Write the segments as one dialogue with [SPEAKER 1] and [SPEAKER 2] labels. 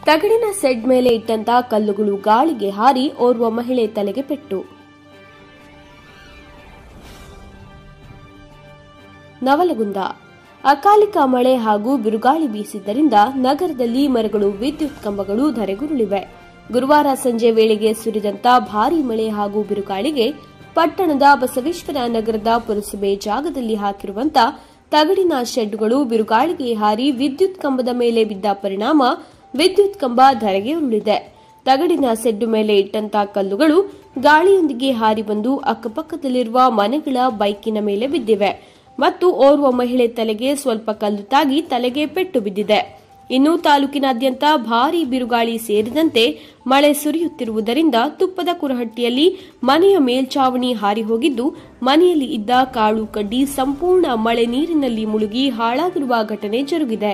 [SPEAKER 1] ತಗಡಿನ ಸೆಡ್ ಮೇಲೆ ಇಟ್ಟಂತ ಕಲ್ಲುಗಳು ಗಾಳಿಗೆ ಹಾರಿ ಓರ್ವ ಮಹಿಳೆ ತಲೆಗೆ ಪೆಟ್ಟು ನವಲಗುಂದ ಅಕಾಲಿಕ ಮಳೆ ಹಾಗೂ ಬಿರುಗಾಳಿ ಬೀಸಿದ್ದರಿಂದ ನಗರದಲ್ಲಿ ಮರಗಳು ವಿದ್ಯುತ್ ಕಂಬಗಳು ಧರೆಗುರುಳಿವೆ ಗುರುವಾರ ಸಂಜೆ ವೇಳೆಗೆ ಸುರಿದಂತ ಭಾರೀ ಮಳೆ ಹಾಗೂ ಬಿರುಗಾಳಿಗೆ ಪಟ್ಟಣದ ಬಸವೇಶ್ವರ ನಗರದ ಪುರಸಭೆ ಜಾಗದಲ್ಲಿ ಹಾಕಿರುವಂತ ತಗಡಿನ ಶೆಡ್ಗಳು ಬಿರುಗಾಳಿಗೆ ಹಾರಿ ವಿದ್ಯುತ್ ಕಂಬದ ಮೇಲೆ ಬಿದ್ದ ಪರಿಣಾಮ ವಿದ್ಯುತ್ ಕಂಬ ಧರೆಗೆ ಉರುಳಿದೆ ತಗಡಿನ ಸೆಡ್ಡು ಮೇಲೆ ಇಟ್ಟಂತ ಕಲ್ಲುಗಳು ಗಾಳಿಯೊಂದಿಗೆ ಹಾರಿ ಬಂದು ಅಕ್ಕಪಕ್ಕದಲ್ಲಿರುವ ಮನೆಗಳ ಬೈಕಿನ ಮೇಲೆ ಬಿದ್ದಿವೆ ಮತ್ತು ಓರ್ವ ಮಹಿಳೆ ತಲೆಗೆ ಸ್ವಲ್ಪ ಕಲ್ಲು ತಾಗಿ ತಲೆಗೆ ಪೆಟ್ಟು ಬಿದ್ದಿದೆ ಇನ್ನು ತಾಲೂಕಿನಾದ್ಯಂತ ಭಾರೀ ಬಿರುಗಾಳಿ ಸೇರಿದಂತೆ ಮಳೆ ಸುರಿಯುತ್ತಿರುವುದರಿಂದ ತುಪ್ಪದ ಕುರಹಟ್ಟಿಯಲ್ಲಿ ಮನೆಯ ಮೇಲ್ಚಾವಣಿ ಹಾರಿ ಹೋಗಿದ್ದು ಮನೆಯಲ್ಲಿ ಇದ್ದ ಕಾಳು ಕಡ್ಡಿ ಸಂಪೂರ್ಣ ಮಳೆ ನೀರಿನಲ್ಲಿ ಮುಳುಗಿ ಹಾಳಾಗಿರುವ ಘಟನೆ ಜರುಗಿದೆ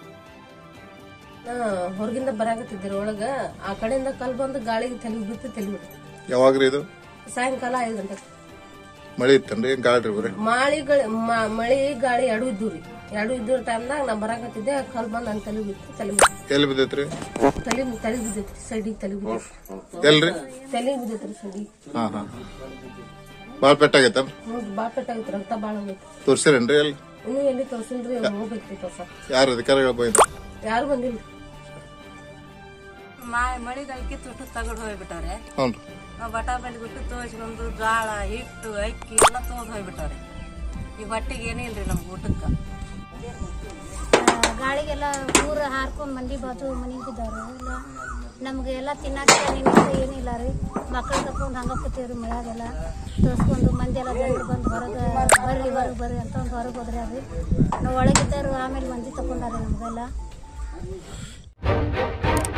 [SPEAKER 2] ನಾ ಹೊರಗಿಂದ ಬರಾಕತ್ತಿದ್ದೆ ಒಳಗ ಆ ಕಡೆಯಿಂದ ಕಲ್ ಬಂದು ಗಾಳಿಗೆ ತಲೆ ಬಿತ್ತು ತಲೆ ಬಿಡ್ತು
[SPEAKER 3] ಯಾವಾಗ್ರಿ ಇದು
[SPEAKER 2] ಸಾಯಂಕಾಲ ಐದು ಗಂಟೆ
[SPEAKER 3] ಮಳೆ ಇತ್ತನ್ರಿ ಏನ್ ಗಾಳಿ ಬರೀ
[SPEAKER 2] ಮಾಳಿ ಮಳಿ ಗಾಳಿ ಎರಡು ಇದ್ದು ರೀ ಎರಡು ಇದ್ದ ಟೈಮ್ನಾಗ ನಾ ಬರಾಕತ್ತಿದ್ದೆ ಕಲ್ ಬಂದು ನನ್ನ ತಲೆ ಬಿತ್ತು ತಲೆ ಬಿಡ್ತು
[SPEAKER 3] ಎಲ್ಲಿ ಬಿದ್ದೈತ್ರಿ
[SPEAKER 2] ತಲೆ ತಲೆ ಬಿದ್ದೈತ್ರಿ ಸೈಡಿಗೆ ತಲೆ ಬಿದ್ದೈತಿ
[SPEAKER 3] ಎಲ್ರಿ
[SPEAKER 2] ತಲೆ ಬಿದ್ದೈತ್ರಿ ಸೈಡಿಗೆ
[SPEAKER 3] ಹಾ ಹಾ ಬಾಳ್ ಪೆಟ್ಟಾಗೈತ
[SPEAKER 2] ನೋಡ್ರಿ ಬಾಳ ಪೆಟ್ಟಾಗಿತ್ತು ರಕ್ತ ಬಾಳ ಹೋಗೈತಿ
[SPEAKER 3] ತೋರ್ಸಿರೇನ್ರಿ ಎಲ್ಲಿ
[SPEAKER 2] ಇನ್ನೂ ಎಲ್ಲಿ ತೋರ್ಸಿಲ್ರಿ ಹೋಗ್ಬೇಕ್ರಿ ತೋರ್ಸ
[SPEAKER 3] ಯಾರು ಅಧಿಕಾರಿಗಳು ಬಂದಿದ್ರು
[SPEAKER 2] ಯಾರು ಬಂದಿಲ್ಲ
[SPEAKER 4] ಮಳಿಗಾಲ ಕಿತ್ತು ತಗಡು ಹೋಗ್ಬಿಟ್ಟವ್ರೆ
[SPEAKER 3] ಹ್ಞೂ
[SPEAKER 4] ನಾವು ಬಟ ಬಲಿ ಬಿಟ್ಟು ತೋರಿಸ್ಕೊಂಡು ಜೋಳ ಹಿಟ್ಟು ಅಕ್ಕಿ ಎಲ್ಲ ತೊಗೊಂಡು ಹೋಗ್ಬಿಟ್ಟವ್ರೆ ಈಗ ಹೊಟ್ಟಿಗೆ ಏನಿಲ್ರಿ ನಮ್ಗೆ ಊಟಕ್ಕೆ
[SPEAKER 5] ಗಾಳಿಗೆಲ್ಲ ಊರು ಹಾರ್ಕೊಂಡು ಮಂದಿ ಬಾಜು ಮನೆಗೆ ಬಿದ್ದವ್ರು ಇಲ್ಲ ನಮ್ಗೆ ಎಲ್ಲ ತಿನ್ನಕ್ಕೆ ನಿನ್ನಕ್ಕೆ ಏನಿಲ್ಲ ರೀ ಮಕ್ಕಳು ಕರ್ಕೊಂಡು ಹಂಗೆ ಕೂತೀವ್ರಿ ಮಳೆಯಾಗೆಲ್ಲ ತೋರಿಸ್ಕೊಂಡು ಮಂದಿ ಎಲ್ಲ ಜನರು ಬಂದು ಹೊರಗೆ ಬರ್ರಿ ಹೊರಗೆ ಬರ್ರಿ ಅಂತ ಒಂದು ಹೊರಗೆ ಹೋದ್ರೆ ರೀ ನಾವು ಒಳಗಿದ್ದರು ಆಮೇಲೆ ಮಂದಿ ತಗೊಂಡಾರೆ ನಮಗೆಲ್ಲ